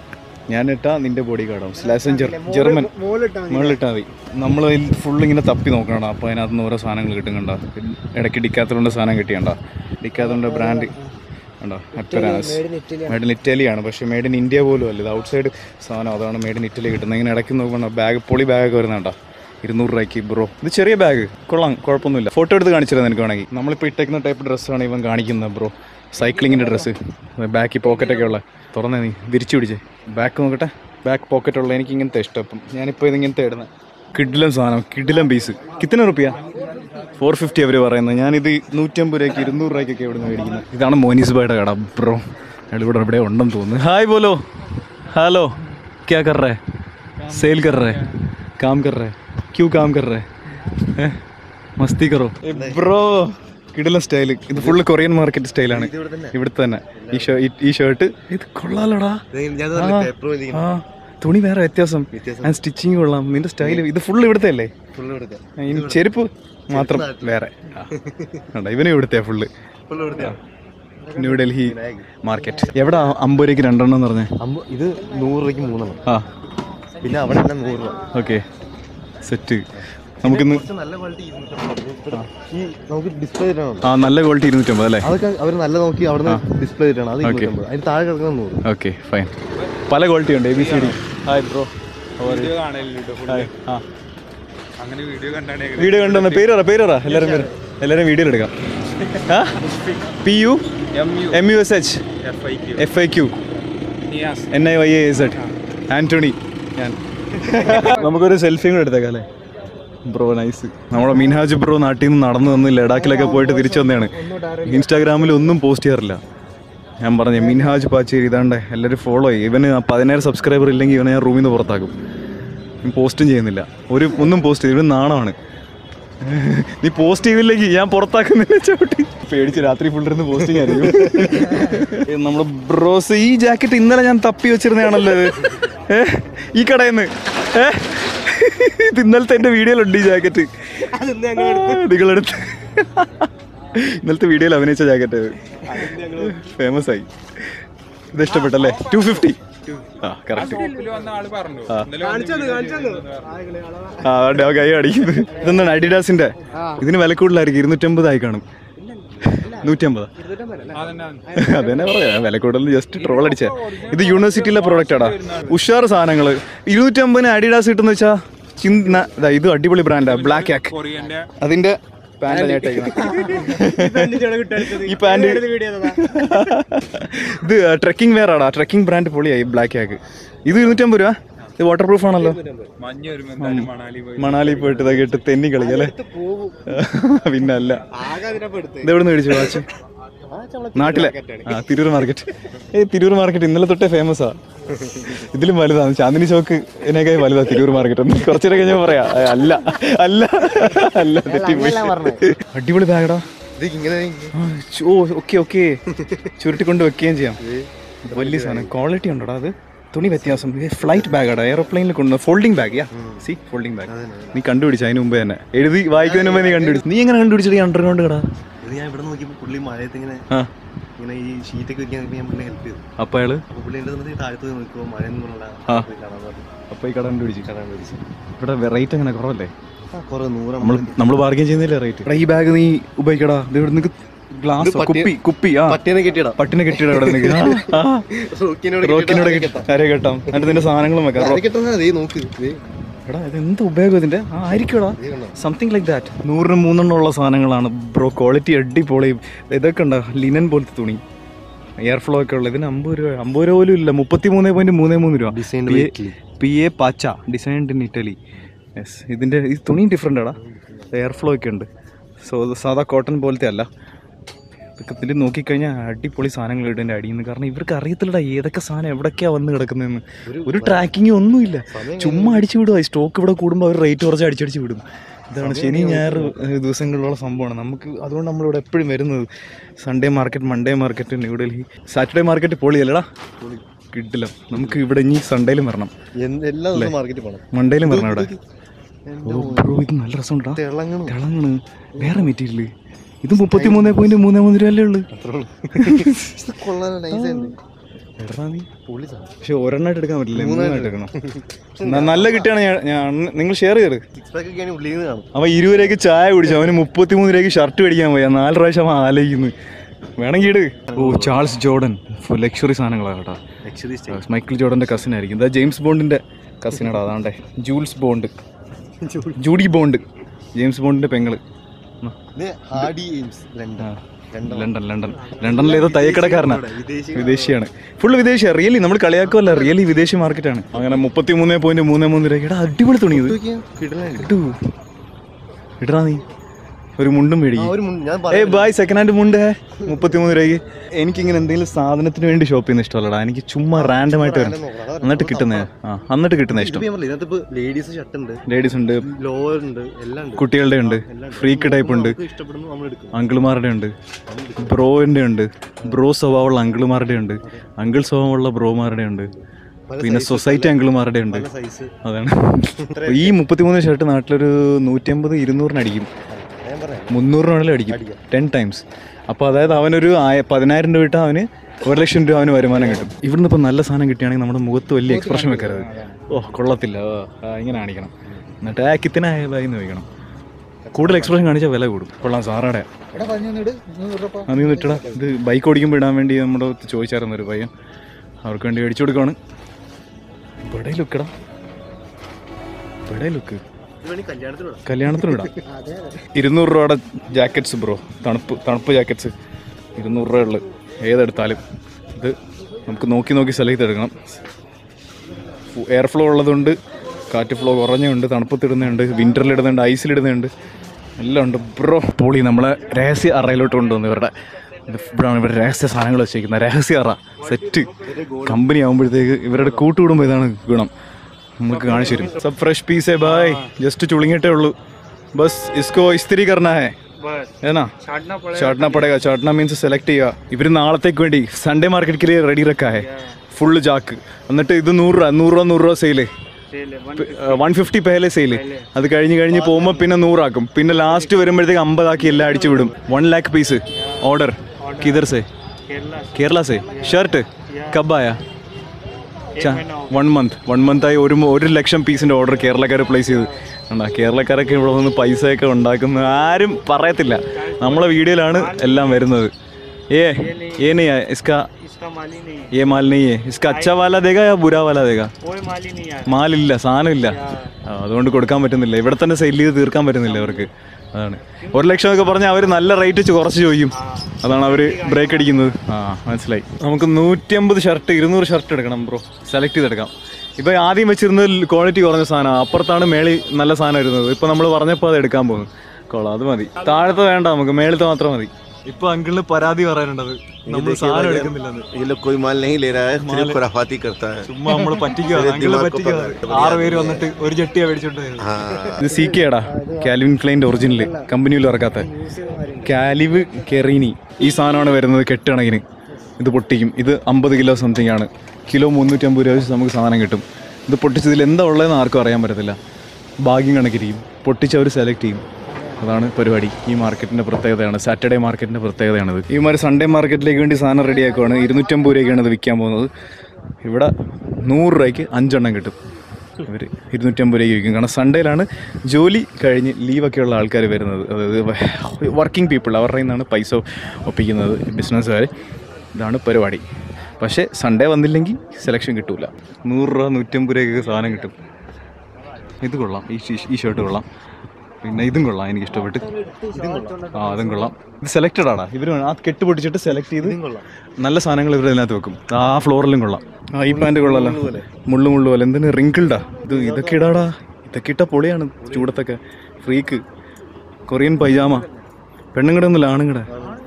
ഞാൻ ഇട്ടാ നിന്റെ ബോഡി ഗാർഡാവും സ്ലാസഞ്ചർ ജർമ്മൻ മുകളിലിട്ടാൽ മതി നമ്മൾ ഫുൾ ഇങ്ങനെ തപ്പി നോക്കണം അപ്പോൾ അതിനകത്ത് നിന്ന് ഓരോ സാധനങ്ങൾ കിട്ടും കണ്ട ഇടയ്ക്ക് ഡിക്കാത്തതുകൊണ്ട് സാധനം കിട്ടിയണ്ട ഡിക്കാത്തതുകൊണ്ട് ബ്രാൻഡ് ഉണ്ടോ ഹെപ്പരാസ് മെയ്ഡ് ഇൻ ഇറ്റലിയാണ് പക്ഷേ മെയ്ഡ് ഇൻ ഇന്ത്യ പോലും അല്ല ഇത് ഔട്ട് സൈഡ് സാധനം അതാണ് മെയ്ഡ് ഇൻ ഇറ്റലി കിട്ടുന്നത് ഇങ്ങനെ ഇടയ്ക്ക് നോക്കണം ബാഗ് പൊളി ബാഗൊക്കെ വരുന്നുണ്ടോ ഇരുന്നൂറ് രൂപയ്ക്ക് ബ്രോ ഇത് ചെറിയ ബാഗ് കൊള്ളാം കുഴപ്പമൊന്നുമില്ല ഫോട്ടോ എടുത്ത് കാണിച്ചിരുന്നത് നിനക്ക് വേണമെങ്കിൽ നമ്മളിപ്പോൾ ഇട്ടേക്കുന്ന ടൈപ്പ് ഡ്രസ്സാണ് ഇവൻ കാണിക്കുന്നത് ബ്രോ സൈക്ലിങ്ങിൻ്റെ ഡ്രസ്സ് ബാക്കി പോക്കറ്റൊക്കെ ഉള്ള തുറന്നേ നീ വിരിച്ചു പിടിച്ചേ ബാക്ക് നോക്കട്ടെ ബാക്ക് പോക്കറ്റുള്ള എനിക്ക് ഇങ്ങനത്തെ ഇഷ്ടം അപ്പം ഞാനിപ്പോൾ ഇതിങ്ങനത്തെ ഇടുന്നത് കിഡിലം സാധനം കിഡിലം പീസ് കിത്തന റുപ്യ ഫോർ ഫിഫ്റ്റി അവർ പറയുന്നത് ഞാനിത് നൂറ്റമ്പത് രൂപയ്ക്ക് ഇരുന്നൂറ് രൂപയ്ക്കൊക്കെ ഇവിടെ നിന്ന് മേടിക്കുന്നത് ഇതാണ് മോനീസ് ബായുടെ കട ബ്രോ അയാൾ ഇവിടെ ഇവിടെ ഉണ്ടെന്ന് തോന്നുന്നു ഹായ് ബോലോ ഹലോ ക്യാ കർ റേ സെയിൽ കർ റേ കാം കർ റേ ക്യൂ കാം കർ റേ ഏ? മസ്തി കറോ ബ്രോ കിടിലം സ്റ്റൈല് ഇത് ഫുള്ള് കൊറിയൻ മാർക്കറ്റ് സ്റ്റൈലാണ് ഇവിടുത്തെ തന്നെ ഈ ഷർട്ട് ഈ ഷർട്ട് ഇത് കൊള്ളാലോടാ ഞാൻ ആ. പേപ്പർ ആ തുണി വേറെ വ്യത്യാസം ആ സ്റ്റിച്ചിങ് കൊള്ളാം നിന്റെ സ്റ്റൈല് ഇത് ഫുള്ള് ഇവിടുത്തെ അല്ലേ ഫുള്ള് എടുക്കാം ആ, ഇനി ചെരുപ്പ് മാത്രം വേറെ ആ. കണ്ടോ, ഇവനും ഇവിടുത്തെ ഫുള്ള് ഫുള്ള് എടുക്കാം ന്യൂഡൽഹി മാർക്കറ്റ് എവിടെ അമ്പത് രൂപയ്ക്ക് രണ്ടെണ്ണം എന്ന് പറഞ്ഞേ അമ്പ ഇത് നൂറ് രൂപയ്ക്ക് മൂന്നെണ്ണം ആ പിന്നെ അവിടെ എല്ലാം നൂറ് രൂപ ഓക്കെ സെറ്റ് നമുക്കിന്ന് കുറച്ച് നല്ല ക്വാളിറ്റി ഈ നമുക്ക് ഡിസ്പ്ലേ ചെയ്തിട്ടാണ് ആ നല്ല ക്വാളിറ്റി ഇരുന്നൂറ്റമ്പത് അല്ലേ അതൊക്കെ അവർ നല്ല നോക്കി അവിടെ നിന്ന് ഡിസ്പ്ലേ ചെയ്തിട്ടാണ് അത് ഇരുന്നൂറ്റമ്പത് അതിന് താഴെ കിടക്കുന്ന നൂറ് ഓക്കെ ഫൈൻ പല ക്വാളിറ്റി ഉണ്ട് A B C D hi bro video കാണലുണ്ട് full. ഹായ് ആ അങ്ങനെ വീഡിയോ കണ്ടാണ് വീഡിയോ കണ്ടെന്ന് പേര് പറ പേര് പറ എല്ലാവരും പേര് എല്ലാവരും വീഡിയോ എടുക്കാം ആ P U M U M U S H F I Q F I Q Niyas N I Y A Z Antony ഞാൻ നമുക്കൊരു സെൽഫിയും കൂടെ എടുത്തേക്കാം അല്ലേ ബ്രോ നൈസ് നമ്മുടെ മിൻഹാജ് ബ്രോ നാട്ടിൽ നിന്ന് നടന്നു വന്ന് ലഡാക്കിലൊക്കെ പോയിട്ട് തിരിച്ചു വന്നതാണ് ഇൻസ്റ്റാഗ്രാമിൽ ഒന്നും പോസ്റ്റ് ചെയ്യാറില്ല ഞാൻ പറഞ്ഞു മിൻഹാജ് പാച്ചേരി ഇതാണ്ട് എല്ലാവരും ഫോളോ ചെയ്യും ഇവന് ആ പതിനായിരം സബ്സ്ക്രൈബർ ഇല്ലെങ്കിൽ ഇവനെ ഞാൻ റൂമിൽ നിന്ന് പുറത്താക്കും ഇവൻ പോസ്റ്റും ചെയ്യുന്നില്ല ഒരു ഒന്നും പോസ്റ്റ് ചെയ്തു ഇവന് നാണമാണ് നീ പോസ്റ്റ് ചെയ്തില്ലെങ്കിൽ ഞാൻ പുറത്താക്കുന്നില്ല ചവിട്ടി പേടിച്ച് രാത്രി ഫുള്ളിരുന്ന് പോസ്റ്റിംഗ് ആയിരിക്കും നമ്മുടെ ബ്രോസ് ഈ ജാക്കറ്റ് ഇന്നലെ ഞാൻ തപ്പി വെച്ചിരുന്നതാണല്ലോ ഇത് ഏ ഈ കടയിൽ നിന്ന് ഏ ഇത് ഇന്നലത്തെ എൻ്റെ വീഡിയോയിലുണ്ട് ഈ ജാക്കറ്റ് നിങ്ങളെടുത്ത് ഇന്നലത്തെ വീഡിയോയിൽ അഭിനയിച്ച ജാക്കറ്റ് ഫേമസ് ആയി ഇത് ഇഷ്ടപ്പെട്ടല്ലേ ടു ഫിഫ്റ്റി ആ കറക്റ്റ് ഗ്രൂപ്പിൽ വന്ന ആള് പറഞ്ഞു ആ. ഇന്നലെ വന്ന് ആ ആ കൈ അടിക്കുന്നത് ഇതെന്താണ് അഡിഡാസിന്റെ ഇതിന് വില കൂടുതലായിരിക്കും ഇരുന്നൂറ്റമ്പത് ആയി കാണും നൂറ്റമ്പതാ അതന്നെ അതന്നെ പറയാ വില കൂടുതൽ ജസ്റ്റ് ട്രോൾ അടിച്ച ഇത് യൂണിവേഴ്സിറ്റിയിലെ പ്രോഡക്റ്റ് ആടാ ഉഷാർ സാധനങ്ങൾ ഇരുന്നൂറ്റമ്പതിന് അഡിഡാസ് കിട്ടുന്ന വെച്ചാ ചിന്ത ദാ ഇത് അടിപൊളി ബ്രാൻഡാ ബ്ലാക്ക് ആക്ക് കൊറിയന്റെ അതിന്റെ പാന്റ് ഈ പാന്റ് ഇത് ട്രെക്കിംഗ് വെയർ ആടാ ട്രെക്കിംഗ് ബ്രാൻഡ് പൊളിയായി ബ്ലാക്ക് ആക്ക് ഇത് ഇരുന്നൂറ്റമ്പത് രൂപ ഇത് വാട്ടർ പ്രൂഫ് ആണല്ലോ മഞ്ഞ് വരുമ്പോ എന്തായാലും മണാലി പോയി മണാലി പോയിട്ട് ഇതൊക്കെ ഇട്ട് തെന്നി കളിക്കല്ലേ പിന്നെ അല്ല ഇത് എവിടെ നിന്ന് മേടിച്ചു വാച്ച് നാട്ടിലെ ആ തിരൂർ മാർക്കറ്റ് ഏയ് തിരൂർ മാർക്കറ്റ് ഇന്നലെ തൊട്ടേ ഫേമസാ ഇതിലും വലുതാണ് ചാന്ദിനി ചോക്ക് ഇതിനേക്കാൾ വലുതാ തിരൂർ മാർക്കറ്റ് ഒന്ന് കുറച്ചേരം കഴിഞ്ഞാൽ പറയാ ഏ, അല്ല അല്ല അല്ല തെറ്റിപ്പോയി അടിപൊളി ബാഗടാ ഇത് ഇങ്ങനെ ഓ ഓക്കെ ഓക്കെ ചുരുട്ടിക്കൊണ്ട് വെക്കുകയും ചെയ്യാം വലിയ സാധനം ക്വാളിറ്റി ഉണ്ടോടാ അത് തുണി വ്യത്യാസം ഫ്ലൈറ്റ് ബാഗാടാ എയർപ്ലെയിനിൽ കൊണ്ട് ഫോൾഡിംഗ് ബാഗ് യാ സി ഫോൾഡിംഗ് ബാഗ് നീ കണ്ടുപിടിച്ച അതിന് മുമ്പേ തന്നെ എഴുതി വായിക്കുന്നതിന് മുമ്പേ നീ കണ്ടുപിടിച്ചു നീ എങ്ങനെ കണ്ടുപിടിച്ചത് ഈ അണ്ടർഗ്രൗണ്ട് കടാ ഇത് ഞാൻ ഇവിടെ നോക്കിയപ്പോൾ പുള്ളി മഴയത്ത് ഇങ്ങനെ ആ ഇങ്ങനെ ഈ ഷീറ്റൊക്കെ വെക്കാൻ ഞാൻ പുള്ളി ഹെൽപ്പ് ചെയ്തു അപ്പൊ അയാള് അപ്പോൾ പുള്ളി എൻ്റെ വന്നിട്ട് താഴത്ത് നോക്കുമ്പോൾ മഴയൊന്നും കൊണ്ടുള്ള ആ. കാണാൻ പറഞ്ഞു അപ്പൊ ഈ കട കണ്ടുപിടിച്ചു കാണാൻ മേടിച്ചു ഇവിടെ റേറ്റ് അങ്ങനെ കുറവല്ലേ ആ കുറേ നൂറ് നമ്മൾ നമ്മൾ ബാർഗൈൻ ചെയ്യുന്നില്ല റേറ്റ് ഈ ബാഗ് നീ ഉപയോഗിക്കടാ ഇത് ഇവിടെ നിനക്ക് ഗ്ലാസ് ഇത് പട്ടിയ- കുപ്പി കുപ്പി ആ പട്ടിയെ കെട്ടിയിടാം പട്ടിനെ കെട്ടിയിടാ ഇവിടെ നിനക്ക് ആ, ആ. റോക്കിനോട് റോക്കിനോട് അരെ കെട്ടാം എന്നിട്ട് നിന്റെ സാധനങ്ങളും വെക്കാം റോ- കെട്ടുന്ന ദേ നോക്ക് ദേ എടാ ഇത് എന്ത് ഉപയോഗം ഇതിന്റെ ആ ആയിരിക്കുമെടാ ദേ കണ്ടോ സംതിങ് ലൈക്ക് ദാറ്റ് നൂറിന് മൂന്നെണ്ണം ഉള്ള സാധനങ്ങളാണ് ബ്രോ ക്വാളിറ്റി അടിപൊളി ഇതൊക്കെ ഉണ്ടോ ലിനൻ പോലത്തെ തുണി എയർ ഫ്ലോ ഒക്കെ ഉള്ള ഇതിന് അമ്പത് രൂപ അമ്പത് രൂപ പോലും ഇല്ല മുപ്പത്തി മൂന്ന് പോയിന്റ് മൂന്ന് മൂന്ന് രൂപ Designed P by A- Italy. P A പാച്ച ഡിസൈൻഡ് ഇൻ ഇറ്റലി യെസ് ഇതിൻ്റെ ഈ തുണിയും ഡിഫറെൻ്റ് ആടാ എയർ ഫ്ലോ ഒക്കെ ഉണ്ട് സോ സാധാ കോട്ടൺ പോലത്തെ അല്ല ഇതൊക്കെ ഇതിൽ നോക്കിക്കഴിഞ്ഞാൽ അടിപൊളി സാധനങ്ങൾ ഇടേണ്ട അടിയിൽ നിന്ന് കാരണം ഇവർക്ക് അറിയത്തില്ലടാ ഏതൊക്കെ സാധനം എവിടേക്കാണ് വന്ന് കിടക്കുന്നതെന്ന് ഒരു ട്രാക്കിങ്ങും ഒന്നുമില്ല ചുമ്മാ അടിച്ചു വിടുക സ്റ്റോക്ക് ഇവിടെ കൂടുമ്പോൾ അവർ റേറ്റ് കുറച്ച് അടിച്ചടിച്ച് വിടും ഇതാണ് ശനി ഞായർ ഏഹ്, ദിവസങ്ങളിലുള്ള സംഭവമാണ് നമുക്ക് അതുകൊണ്ട് നമ്മളിവിടെ എപ്പോഴും വരുന്നത് Sunday market Monday market New Delhi Saturday market പൊളിയല്ലടാ കിട്ടില്ല നമുക്ക് ഇവിടെ ഇനി സൺഡേയിലും വരണം എന്ത് എല്ലാ ദിവസവും മാർക്കറ്റിൽ പോകണം മൺഡേയിലും വരണം ഇവിടെ ഓ ബ്രോ ഇത് നല്ല രസമുണ്ടാ തിളങ്ങണം തിളങ്ങണ് വേറെ മെറ്റീരിയൽ ഇത് മുപ്പത്തി മൂന്ന് പോയിന്റ് മൂന്ന് മൂന്ന് രൂപ അല്ലേ ഉള്ളു ഇത് കൊള്ളാൻ നൈസ് ഉണ്ട് എടാ നീ പൊളി സാധനം പക്ഷെ ഒരെണ്ണമായിട്ട് എടുക്കാൻ പറ്റില്ല മൂന്നായിട്ട് എടുക്കണം ന- നല്ല കിട്ടിയാണ് ഞാൻ ഞാൻ നിങ്ങൾ ഷെയർ ചെയ്ത് സിക്സ് പാക്ക് ഒക്കെയാണ് ഉള്ളിൽ നിന്ന് കാണും അവൻ ഇരുപത് രൂപയ്ക്ക് ചായ കുടിച്ചു അവന് മുപ്പത്തിമൂന്ന് രൂപയ്ക്ക് ഷർട്ട് മേടിക്കാൻ പോയി നാല് പ്രാവശ്യം അവൻ ആലോചിക്കുന്നു വേണമെങ്കിൽ ഇട് ഓ ചാൾസ് ജോർഡൻ ലക്ഷറി സാധനങ്ങളാണ് കേട്ടോ ലക്ഷറി സ്റ്റൈൽ മൈക്കിൾ ജോർഡന്റെ കസിൻ ആയിരിക്കും ഇതാ ജെയിംസ് ബോണ്ടിന്റെ കസിനാടാ അതാണ്ടേ Jules Bond Judy Bond James ബോണ്ടിന്റെ പെങ്ങള് ഇത് Hardy Amies London London London London ലണ്ടനിൽ ഏതോ തയ്യക്കടക്കാരനാ വിദേശി വിദേശിയാണ് ഫുള്ള് വിദേശിയാണ് റിയലി നമ്മൾ കളിയാക്കുമല്ല റിയലി വിദേശി മാർക്കറ്റാണ് അങ്ങനെ മുപ്പത്തി മൂന്ന് പോയിന്റ് മൂന്ന് മൂന്ന് രൂപ എടാ അടിപൊളി തുണി ഇത് കിടലായിട്ട് ഇട്ടു ഇടറാ നീ ഒരു മുണ്ടും ആ മേടിക്കും ഒരു മുൻ- ഞാൻ ഏ പറയാം ബായ് സെക്കൻഡ് ഹാൻഡ് മുണ്ട് മുപ്പത്തിമൂന്ന് രൂപയ്ക്ക് എനിക്കിങ്ങനെ എന്തെങ്കിലും സാധനത്തിന് വേണ്ടി ഷോപ്പ് ചെയ്യുന്ന ഇഷ്ടമല്ലടാ എനിക്ക് ചുമ്മാ റാൻഡം ആയിട്ട് വരണം എന്നിട്ട് കിട്ടുന്നേ ആ എന്നിട്ട് കിട്ടുന്ന ഇഷ്ടം ഇതിനകത്ത് ഇപ്പൊ ലേഡീസ് ഷർട്ട് ഉണ്ട് ലേഡീസ് ഉണ്ട് ലോവർ ഉണ്ട് എല്ലാം ഉണ്ട് കുട്ടികളുടെ ഉണ്ട് ഫ്രീക്ക് ടൈപ്പ് ഉണ്ട് നമുക്ക് ഇഷ്ടപ്പെടുന്നു നമ്മൾ എടുക്കും അങ്കിളുമാരുടെ ഉണ്ട് ബ്രോന്റെ ഉണ്ട് ബ്രോ സ്വഭാവമുള്ള അങ്കിളുമാരുടെ ഉണ്ട് അങ്കിൾ സ്വഭാവമുള്ള ബ്രോമാരുടെ ഉണ്ട് പിന്നെ സൊസൈറ്റി അങ്കിളുമാരുടെ ഉണ്ട് പല സൈസ് അതാണ് ഈ മുപ്പത്തിമൂന്ന് ഷർട്ട് നാട്ടിലൊരു നൂറ്റമ്പത് ഇരുന്നൂറിന് അടിക്കും ഞാൻ പറയാം മുന്നൂറിനാണെങ്കിലും അടിക്കും ടെൻ ടൈംസ് അപ്പോൾ അതായത് അവനൊരു ആയ പതിനായിരം രൂപ ഇട്ടാൽ അവന് ഒരു ലക്ഷം രൂപ അവന് വരുമാനം കിട്ടും ഇവിടുന്ന് ഇപ്പോൾ നല്ല സാധനം കിട്ടുകയാണെങ്കിൽ നമ്മുടെ മുഖത്ത് വലിയ എക്സ്പ്രഷൻ വെക്കരുത് ഓ കൊള്ളത്തില്ല ഓ, ആ, ഇങ്ങനെ കാണിക്കണം എന്നിട്ട് ആ കിത്തിനായ ബാഗിന്ന് വയ്ക്കണം കൂടുതൽ എക്സ്പ്രഷൻ കാണിച്ചാൽ വില കൂടും കൊള്ളാം സാറാടെ ആ നീ നിട്ടടാ ഇത് ബൈക്ക് ഓടിക്കുമ്പോൾ ഇടാൻ വേണ്ടി നമ്മുടെ അടുത്ത് ചോദിച്ചായിരുന്നു ഒരു പയ്യൻ അവർക്ക് വേണ്ടി മേടിച്ചു കൊടുക്കുകയാണ് ഇവിടെ ലുക്കടാ ഇവിടെ ലുക്ക് ഇത് വേണി കല്യാണത്തിന് വിടാം കല്യാണത്തിന് ഇടാം ഇരുന്നൂറ് രൂപയുടെ ജാക്കറ്റ്സ് ബ്രോ തണുപ്പ് തണുപ്പ് ജാക്കറ്റ്സ് ഇരുന്നൂറ് രൂപ ഉള്ളത് ഏതെടുത്താലും ഇത് നമുക്ക് നോക്കി നോക്കി സെലക്ട് ചെയ്തെടുക്കണം എയർ ഫ്ലോ ഉള്ളതുണ്ട് കാറ്റ് ഫ്ലോ കുറഞ്ഞുണ്ട് തണുപ്പത്തിടുന്നുണ്ട് വിൻ്ററിലിടുന്നുണ്ട് ഐസിലിടുന്നുണ്ട് എല്ലാം ഉണ്ട് ബ്രോ പോളി നമ്മളെ രഹസ്യ അറയിലോട്ട് കൊണ്ടുവന്നു ഇവരുടെ ഇത് ഇവിടെയാണ് ഇവരുടെ രഹസ്യ സാധനങ്ങൾ വെച്ചേക്കുന്നത് രഹസ്യ അറ സെറ്റ് കമ്പനി ആകുമ്പോഴത്തേക്ക് ഇവരുടെ കൂട്ടുകൂടുമ്പോൾ ഇതാണ് ഗുണം നമുക്ക് കാണിച്ചു തരും സബ് ഫ്രഷ് പീസ് है भाई ജസ്റ്റ് ചുളുങ്ങിയിട്ടേ ഉള്ളൂ ബസ് ഇസ്കോ ഇസ്തിരി കർണ है ഏനാ ചാട്ടന പടക ചാട്ടന മീൻസ് സെലക്ട് ചെയ്യുക ഇവർ നാളത്തേക്ക് വേണ്ടി സൺഡേ മാർക്കറ്റിൽ റെഡി റക്കാ है ഫുള്ള് ചാക്ക് എന്നിട്ട് ഇത് നൂറ് രൂപ നൂറ് രൂപ നൂറ് രൂപ സെയില് വൺ ഫിഫ്റ്റി പേലെ സെയില് അത് കഴിഞ്ഞ് കഴിഞ്ഞ് പോകുമ്പോൾ പിന്നെ നൂറാക്കും പിന്നെ ലാസ്റ്റ് വരുമ്പോഴത്തേക്ക് അമ്പതാക്കി എല്ലാം അടിച്ചു വിടും വൺ ലാക്ക് പീസ് ഓർഡർ കിതർ സേ കേരള സേ ഷർട്ട് കബായ വൺ മന്ത് വൺ മന്തായി ഒരു മ- ഒരു ലക്ഷം പീസിന്റെ ഓർഡർ കേരളക്കാർ പ്ലേസ് ചെയ്ത് കണ്ടാ കേരളക്കാരൊക്കെ ഇവിടെ വന്ന് പൈസയൊക്കെ ഉണ്ടാക്കുന്ന ആരും പറയത്തില്ല നമ്മളെ വീഡിയോയിലാണ് എല്ലാം വരുന്നത് ഏ ഏ नहीं है इसका इसका माल ही नहीं है ये माल नहीं है इसका अच्छा वाला देगा या बुरा वाला देगा कोई माल ही नहीं है മാലില്ല സാധനമില്ല ആ, അതുകൊണ്ട് കൊടുക്കാൻ പറ്റുന്നില്ല ഇവിടെ തന്നെ സെയിൽ ചെയ്ത് തീർക്കാൻ പറ്റുന്നില്ല അവർക്ക് അതാണ് ഒരു ലക്ഷം ഒക്കെ പറഞ്ഞാൽ അവർ നല്ല റേറ്റ് വെച്ച് കുറച്ച് ചോദിക്കും അതാണ് അവർ ബ്രേക്ക് അടിക്കുന്നത് ആ മനസ്സിലായി നമുക്ക് നൂറ്റമ്പത് ഷർട്ട് ഇരുന്നൂറ് ഷർട്ട് എടുക്കണം ബ്രോ സെലക്ട് ചെയ്തെടുക്കാം ഇപ്പൊ ആദ്യം വെച്ചിരുന്നത് ക്വാളിറ്റി കുറഞ്ഞ സാധനം അപ്പുറത്താണ് മേളി നല്ല സാധനം ഇരുന്നത് ഇപ്പൊ നമ്മൾ പറഞ്ഞപ്പോൾ അത് എടുക്കാൻ പോകുന്നു കൊള്ളാം അത് മതി താഴത്തെ വേണ്ട നമുക്ക് മേളത്തെ മാത്രം മതി ഇപ്പൊ അങ്കിളിന് പരാതി പറയാനുണ്ടത് നമ്മൾ സാധനം എടുക്കുന്നില്ലെന്ന് ये लोग कोई माल नहीं ले रहा है सिर्फ खुराफाती करता है ചുമ്മാ നമ്മള് പറ്റിക്കുക അങ്കിള് പറ്റിക്കുക ആറ് പേര് വന്നിട്ട് ഒരു ചട്ടിയാ മേടിച്ചോണ്ട് വരുന്നത് हाँ ഇത് സി കെടാ കാലിവിൻ ക്ലൈൻ്റെ ഒറിജിനൽ കമ്പനിയിൽ ഇറക്കാത്ത കാലിവ് കെറീനി ഈ സാധനമാണ് വരുന്നത് കെട്ടണക്കിന് ഇത് പൊട്ടിക്കും ഇത് അമ്പത് കിലോ സംതിങ് ആണ് കിലോ മുന്നൂറ്റമ്പത് രൂപ വെച്ച് നമുക്ക് സാധനം കിട്ടും ഇത് പൊട്ടിച്ചതിൽ എന്താ ഉള്ളതെന്ന് ആർക്കും അറിയാൻ പറ്റത്തില്ല ഭാഗ്യം കണക്കിരിക്കും പൊട്ടിച്ച് അവർ സെലക്ട് ചെയ്യും അതാണ് പരിപാടി ഈ മാർക്കറ്റിൻ്റെ പ്രത്യേകതയാണ് സാറ്റർഡേ മാർക്കറ്റിൻ്റെ പ്രത്യേകതയാണിത് ഈ മാതിരി സൺഡേ മാർക്കറ്റിലേക്ക് വേണ്ടി സാധനം റെഡിയാക്കുവാണ് ഇരുന്നൂറ്റമ്പത് രൂപയ്ക്കാണ് ഇത് വിൽക്കാൻ പോകുന്നത് ഇവിടെ നൂറ് രൂപയ്ക്ക് അഞ്ചെണ്ണം കിട്ടും ഇവർ ഇരുന്നൂറ്റമ്പത് രൂപയ്ക്ക് വിൽക്കും കാരണം സൺഡേയിലാണ് ജോലി കഴിഞ്ഞ് ലീവൊക്കെ ഉള്ള ആൾക്കാർ വരുന്നത് അതായത് വർക്കിംഗ് പീപ്പിൾ അവരുടെ നിന്നാണ് പൈസ ഒപ്പിക്കുന്നത് ബിസിനസ്സുകാർ ഇതാണ് പരിപാടി പക്ഷേ സൺഡേ വന്നില്ലെങ്കിൽ സെലക്ഷൻ കിട്ടൂല നൂറ് രൂപ നൂറ്റമ്പത് രൂപയ്ക്ക് സാധനം കിട്ടും ഇത് കൊള്ളാം ഈ ഷീ- ഈ ഷർട്ട് കൊള്ളാം പിന്നെ ഇതും കൊള്ളാം എനിക്ക് ഇഷ്ടപ്പെട്ട് ആ അതും കൊള്ളാം ഇത് സെലക്റ്റഡ് ആടാ ഇവർ ആ കെട്ട് പൊട്ടിച്ചിട്ട് സെലക്ട് ചെയ്ത് നല്ല സാധനങ്ങൾ ഇവർ ഇതിനകത്ത് വെക്കും ആ ഫ്ലോറിലും കൊള്ളാം ആ ഈ പാൻറ് കൊള്ളാലോ മുള്ളു മുള്ളു പോലെ എന്തിന് റിങ്കിൾഡാ ഇത് ഇതൊക്കെ ഇടാടാ ഇതൊക്കെ ഇട്ട പൊളിയാണ് ചൂടത്തൊക്കെ ഫ്രീക്ക് കൊറിയൻ പൈജാമ പെണ്ണുങ്ങളുടെ ഒന്നുമില്ല ആണുങ്ങളുടെ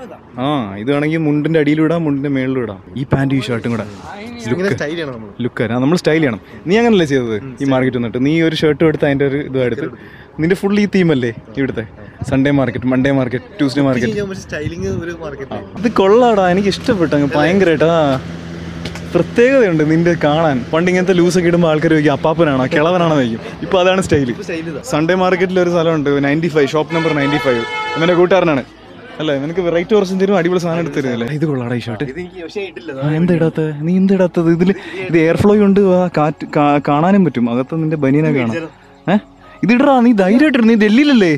ആ ഇത് വേണമെങ്കിൽ മുണ്ടിന്റെ അടിയിലും ഇടാം മുണ്ടിന്റെ മേളിലും ഇടാം ഈ പാൻറ് ഈ ഷർട്ടും കൂടെ ലുക്ക് സ്റ്റൈൽ ചെയ്യണം നമ്മൾ ലുക്ക് ആ നമ്മൾ സ്റ്റൈൽ ചെയ്യണം നീ അങ്ങനല്ലേ ചെയ്തത് ഈ മാർക്കറ്റ് വന്നിട്ട് നീ ഒരു ഷർട്ട് എടുത്ത് അതിന്റെ ഒരു ഇതും എടുത്ത് നിന്റെ ഫുൾ ഈ തീമല്ലേ ഇവിടുത്തെ Sunday market Monday market Tuesday market styling ഒരു മാർക്കറ്റ് ഇത് കൊള്ളാടാ എനിക്ക് ഇഷ്ടപ്പെട്ടു അങ്ങ് ഭയങ്കരമായിട്ടാ പ്രത്യേകതയുണ്ട് നിന്റെ കാണാൻ പണ്ട് ഇങ്ങനത്തെ ലൂസൊക്കെ ഇടുമ്പോൾ ആൾക്കാർ ചോദിക്കും അപ്പാപ്പനാണോ കിളവനാണോ ചോദിക്കും ഇപ്പൊ അതാണ് സ്റ്റൈല് സൺഡേ മാർക്കറ്റിൽ ഒരു സ്ഥലമുണ്ട് ninety five shop number ninety five ഇവന്റെ കൂട്ടുകാരനാണ് അല്ലേ നിനക്ക് റേറ്റ് കുറച്ചും തരും അടിപൊളി സാധനം എടുത്ത് തരുന്നില്ലേ ഇത് കൊള്ളാടാ ഈ ഷർട്ട് പക്ഷേ ഇട്ടില്ല ആ, എന്താ ഇടാത്ത നീ എന്താ ഇടാത്തത് ഇതിൽ ഇത് എയർ ഫ്ലോ ഉണ്ട് ആ കാറ്റ് കാ- കാണാനും പറ്റും അകത്ത് നിന്റെ ബനിയനെ കാണാം ഏഹ് ഇതിടാ നീ ധൈര്യമായിട്ട് നീ ഡൽഹിയിലല്ലേ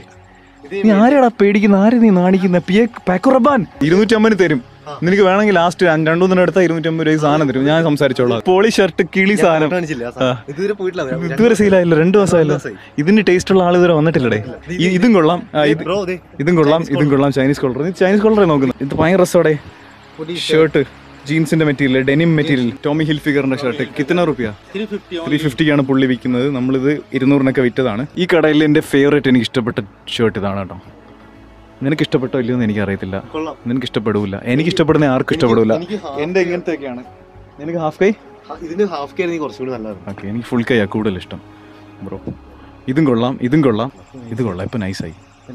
നീ ആരാടാ പേടിക്കുന്ന ആര് നീ നാണിക്കുന്ന പിയെ പാക്കുറബാൻ ഇരുന്നൂറ്റി അമ്പതിന് തരും നിനക്ക് വേണമെങ്കിൽ ലാസ്റ്റ് രണ്ടു മൂന്നിന് എടുത്താൽ ഇരുന്നൂറ്റി അമ്പത് രൂപ സാധനം തരും ഞാൻ സംസാരിച്ചോളാം പോളി ഷർട്ട് കിളി സാധനം കാണിച്ചില്ല ആ സാധനം. ഇതുവരെ പോയിട്ടില്ല അത്. ഇതുവരെ സെയിലായില്ല രണ്ടു മാസമായില്ല ഇതിന്റെ ടേസ്റ്റ് ഉള്ള ആൾ ഇതുവരെ വന്നിട്ടില്ലടേ ഈ- ഇതും കൊള്ളാം ആ, ഇത് ബ്രോ ദേ ഇതും കൊള്ളാം ഇതും കൊള്ളാം ചൈനീസ് കോളർ നീ ചൈനീസ് കോളറേ നോക്കുന്നത് ഇത് ഭയങ്കര രസോടെ ഷർട്ട് ജീൻസിന്റെ മെറ്റീരിയൽ ഡെനിം മെറ്റീരിയൽ ടോമി ഹിൽഫിഗറിന്റെ ഷർട്ട് കിത്തന റുപ്യ ത്രീ ഫിഫ്റ്റിക്കാണ് പുള്ളി വിൽക്കുന്നത് നമ്മളിത് ഇരുന്നൂറിനൊക്കെ വിറ്റതാണ് ഈ കടയിൽ എൻ്റെ ഫേവറേറ്റ് എനിക്ക് ഇഷ്ടപ്പെട്ട ഷർട്ട് ഇതാണ് കേട്ടോ നിനക്ക് ഇഷ്ടപ്പെട്ടോ ഇല്ലയോ എന്ന് എനിക്ക് അറിയത്തില്ല കൊള്ളാം. നിനക്ക് ഇഷ്ടപ്പെടില്ല എനിക്ക് ഇഷ്ടപ്പെടുന്ന ആർക്കും ഇഷ്ടപ്പെടില്ല എനിക്ക് half- എൻ്റെ ഇങ്ങനത്തെ ഒക്കെയാണ് നിനക്ക് ഹാഫ് കൈ ആ, ഇതിന് ഹാഫ് കെ ആണെങ്കിൽ കുറച്ചുകൂടി നല്ലതാണ് ഓക്കെ എനിക്ക് ഫുൾ കൈയാ കൂടുതൽ ഇഷ്ടം ബ്രോ ഇതും കൊള്ളാം ഇതും കൊള്ളാം ഇത് കൊള്ളാം ഇപ്പം നൈസായി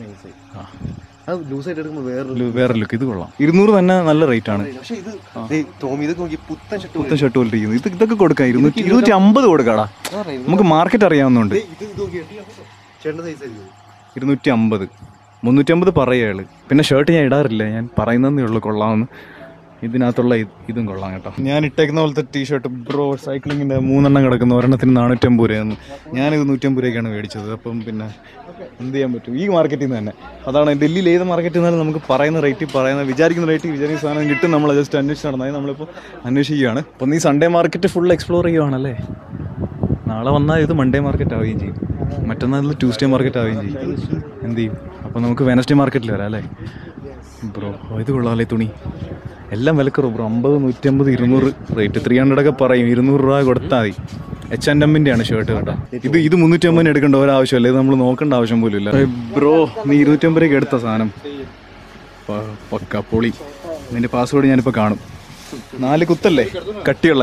ആ അത് ലൂസായിട്ട് എടുക്കുമ്പോൾ വേറൊരു ഒരു വേറെ ലുക്ക് ഇത് കൊള്ളാം ഇരുന്നൂറ് തന്നെ നല്ല റേറ്റ് ആണ് പക്ഷേ ഇത് ദേ, ടോമി ഇതൊക്കെ നോക്കി പുത്തൻ ഷർട്ട് പുത്തൻ ഷർട്ട് പോലെ ഇരിക്കുന്നു ഇത് ഇതൊക്കെ കൊടുക്കാം ഇരുന്നൂറ്റി ഇരുന്നൂറ്റി അമ്പത് കൊടുക്കാടാ നമുക്ക് മാർക്കറ്റ് അറിയാവുന്നുണ്ട് ഇത് ഇത് നോക്കി ചേട്ടൻ്റെ സൈസ് ആയിരിക്കും ഇരുന്നൂറ്റി അമ്പത് മുന്നൂറ്റി അമ്പത് പറയുകയുള്ളു പിന്നെ ഷർട്ട് ഞാൻ ഇടാറില്ല ഞാൻ പറയുന്നതേ ഉള്ളൂ കൊള്ളാമെന്ന് ഇതിനകത്തുള്ള ഇത് ഇതും കൊള്ളാം കേട്ടോ ഞാൻ ഇട്ടേക്കുന്ന പോലത്തെ ടീഷർട്ട് ബ്രോ സൈക്ലിങ്ങിൻ്റെ മൂന്നെണ്ണം കിടക്കുന്ന ഒരെണ്ണത്തിന് നാനൂറ്റമ്പത് രൂപയാണ് ഞാനിത് നൂറ്റമ്പത് രൂപയ്ക്കാണ് മേടിച്ചത് അപ്പം പിന്നെ എന്ത് ചെയ്യാൻ പറ്റും ഈ മാർക്കറ്റിൽ നിന്ന് തന്നെ അതാണ് ഡൽഹിയിൽ ഏത് മാർക്കറ്റിൽ നിന്നാലും നമുക്ക് പറയുന്ന റേറ്റ് പറയുന്ന വിചാരിക്കുന്ന റേറ്റ് വിചാരിക്കുന്ന സാധനം കിട്ടും നമ്മൾ ജസ്റ്റ് അന്വേഷിച്ച് നടന്നത് നമ്മളിപ്പോൾ അന്വേഷിക്കുകയാണ് അപ്പം നീ സൺഡേ മാർക്കറ്റ് ഫുൾ എക്സ്പ്ലോർ ചെയ്യുവാണല്ലേ നാളെ വന്നാൽ ഇത് മൺഡേ മാർക്കറ്റ് ആവുകയും ചെയ്യും മറ്റന്നാൾ ട്യൂസ്ഡേ മാർക്കറ്റ് ആവുകയും ചെയ്യും എന്ത് ചെയ്യും അപ്പോൾ നമുക്ക് വെനസ്ഡേ മാർക്കറ്റിൽ വരാം അല്ലേ ബ്രോ ഇത് കൊള്ളാമല്ലേ തുണി എല്ലാം വിലക്കുറവ് ബ്രോ അമ്പത് നൂറ്റമ്പത് ഇരുന്നൂറ് റേറ്റ് ത്രീ ഹൺഡ്രഡ് ഒക്കെ പറയും ഇരുന്നൂറ് രൂപ കൊടുത്താൽ മതി എച്ച് ആൻഡ് എമ്മിൻ്റെ ആണ് ഷർട്ട് കേട്ടോ ഇത് ഇത് മുന്നൂറ്റമ്പതിന് എടുക്കേണ്ട ഒരാവശ്യമില്ല ഇത് നമ്മൾ നോക്കേണ്ട ആവശ്യം പോലും ഇല്ല ബ്രോ നീ ഇരുന്നൂറ്റമ്പതിലേക്ക് എടുത്ത സാധനം പ- പക്ക പൊളി നിന്റെ പാസ്വേഡ് ഞാനിപ്പോൾ കാണും നാല് കുത്തല്ലേ കട്ടിയുള്ള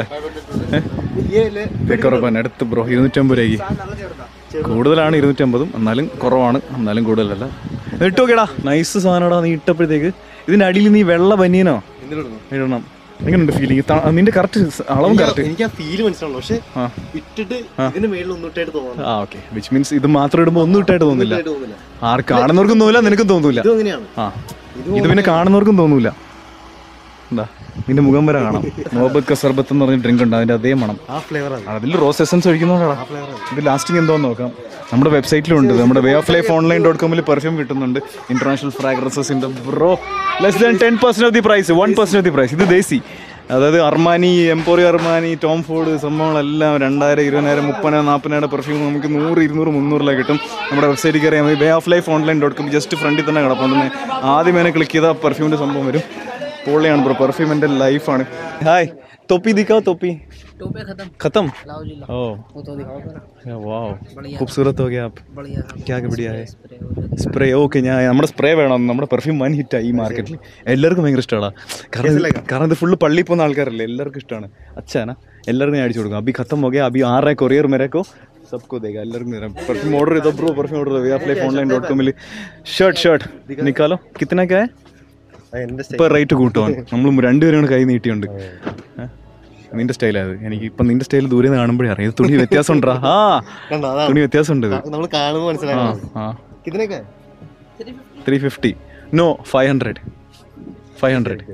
കുറവാണ് അടുത്ത് ബ്രോ ഇരുന്നൂറ്റമ്പത് രൂപയ്ക്ക് കൂടുതലാണ് ഇരുന്നൂറ്റമ്പതും എന്നാലും കുറവാണ് എന്നാലും കൂടുതലല്ല ഇട്ട് നോക്കിയടാ നൈസ് സാധനടാ നീ ഇട്ടപ്പോഴത്തേക്ക് ഇതിന്റെ അടിയിൽ നീ വെള്ള ബനിയനോ ഇടണം എങ്ങനെയുണ്ട് ഫീലിംഗ് നിന്റെ കറക്റ്റ് അളവും കറക്റ്റ് എനിക്ക് ആ ഫീല് മനസ്സിലാവുള്ളൂ പക്ഷെ ആ ഇട്ടിട്ട് ഇതിന് മേളിൽ ഒന്നിട്ടായിട്ട് തോന്നുന്നു ആ ഓക്കെ വിച്ച് മീൻസ് ഇത് മാത്രം ഇടുമ്പോൾ ഒന്നും ഇട്ടായിട്ട് തോന്നില്ല തോന്നില്ല ആർക്ക് കാണുന്നവർക്കും തോന്നില്ല നിനക്കും തോന്നൂല ഇതും അങ്ങനെയാണ് ആ ഇത് പിന്നെ കാണുന്നവർക്കും തോന്നൂല എന്താ നിന്റെ മുഖം വരെ കാണാം മോഹബത്ത് കസർബത്ത് എന്ന് പറഞ്ഞ ഡ്രിങ്ക് ഉണ്ട് അതിന്റെ അതേ മണം ആ ഫ്ലേവർ ആണ് അതിൽ റോസ് എസൻസ് ഒഴിക്കുന്നതാണ് ഇത് ലാസ്റ്റിംഗ് എന്തോന്ന് നോക്കാം നമ്മുടെ വെബ്സൈറ്റിലുണ്ട് നമ്മുടെ way of life online dot കോമിൽ പെർഫ്യൂം കിട്ടുന്നുണ്ട് international fragrances in the bro less than ten percent off the price one percent off the price ഇത് ദേശി അതായത് Armani Emporio Armani Tom Ford സംഭവങ്ങളെല്ലാം രണ്ടായിരം ഇരുപതിനായിരം മുപ്പതിനായിരം നാൽപ്പതിനായിരം പെർഫ്യൂം നമുക്ക് നൂറ് ഇരുന്നൂറ് മുന്നൂറിലാണ് കിട്ടും നമ്മുടെ വെബ്സൈറ്റിൽ കയറിയാൽ മതി way of life online dot com just ഫ്രണ്ടിൽ തന്നെ കിടപ്പുണ്ട് ആദ്യം തന്നെ ക്ലിക്ക് ചെയ്താൽ പെർഫ്യൂമിൻ്റെ സംഭവം വരും പൊള്ളിയാണ് ബ്രോ പെർഫ്യൂം എൻ്റെ ലൈഫാണ് ഹായ് തൊപ്പി ദിക്കാ തൊപ്പി टोपे खत्म खत्म लाओ जी लाओ ओ वो तो दिखाओ जरा वाओ खूबसूरत हो गया आप बढ़िया क्या बढ़िया है സ്പ്രേ ഓക്കെ ഞാൻ നമ്മുടെ സ്പ്രേ വേണം നമ്മുടെ പെർഫ്യൂം വൻ ഹിറ്റായി ഈ മാർക്കറ്റിൽ എല്ലാവർക്കും ഭയങ്കര ഇഷ്ടമാണ് കാരണം ഇത് കാരണം ഇത് ഫുള്ള് പള്ളിയിൽ പോകുന്ന ആൾക്കാരല്ലേ എല്ലാവർക്കും ഇഷ്ടമാണ് അച്ഛനാ എല്ലാവർക്കും ഞാൻ അടിച്ചു കൊടുക്കും അഭി ഖത്തം ഹോ ഗയാ അഭി ആ റേ കൊറിയർ മേരേക്കോ सबको देगा എല്ലാവർക്കും തരാം പെർഫ്യൂം ഓർഡർ ചെയ്തോ ബ്രോ പെർഫ്യൂം ഓർഡർ ചെയ്തോ ആപ്പ് ലൈഫ് ഓൺലൈൻ ഡോട്ട് കോമിൽ ഷർട്ട് ഷർട്ട് നിക്കാലോ കിത്തനൊക്കെ എന്റെ ഇപ്പൊ റേറ്റ് കൂട്ടുവാൻ നമ്മൾ രണ്ടുപേരും കൈ നീട്ടിയുണ്ട് ഏ? നിന്റെ സ്റ്റൈലായത് എനിക്ക് ഇപ്പൊ നിന്റെ സ്റ്റൈൽ ദൂരെ നിന്ന് കാണുമ്പോഴേ അറിയാം ഇത് തുണി വ്യത്യാസം ഉണ്ടാ ആ കണ്ടോ അതാണ് തുണി വ്യത്യാസം ഉണ്ട് ഇത് നമ്മൾ കാണുമ്പോൾ ആ മനസ്സിലാക്കാം ആ ഇതിനൊക്കെ three fifty no five hundred five hundred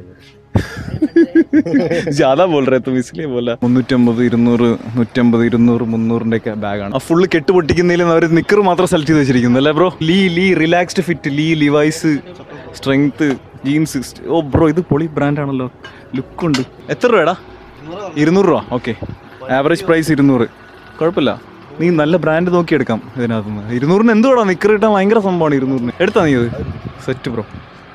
ജ്യാദാ ബോൾ റേ തും ഇസ്ലിയെ പോലെ മുന്നൂറ്റമ്പത് ഇരുന്നൂറ് നൂറ്റമ്പത് ഇരുന്നൂറ് മുന്നൂറിന്റെ ഒക്കെ ബാഗാണ് ആ ഫുള്ള് കെട്ട് പൊട്ടിക്കുന്നതിൽ അവർ നിക്കർ മാത്രം സെലക്ട് ചെയ്ത് വെച്ചിരിക്കുന്നു അല്ലേ bro Lee Lee relaxed fit Lee Levi's strength jeans ഓ ബ്രോ ഇത് പൊളി ബ്രാൻഡ് ആണല്ലോ ലുക്ക് ഉണ്ട് എത്ര രൂപടാ ഇരുന്നൂറ് രൂപ ഓക്കെ ആവറേജ് പ്രൈസ് ഇരുന്നൂറ് കുഴപ്പമില്ല നീ നല്ല ബ്രാൻഡ് നോക്കി എടുക്കാം ഇതിനകത്തുനിന്ന് ഇരുന്നൂറിന് എന്തുവാടാ നിക്കർ കിട്ടാൻ ഭയങ്കര സംഭവമാണ് ഇരുന്നൂറിന് എടുത്താ നീ ഇത് സെറ്റ് ബ്രോ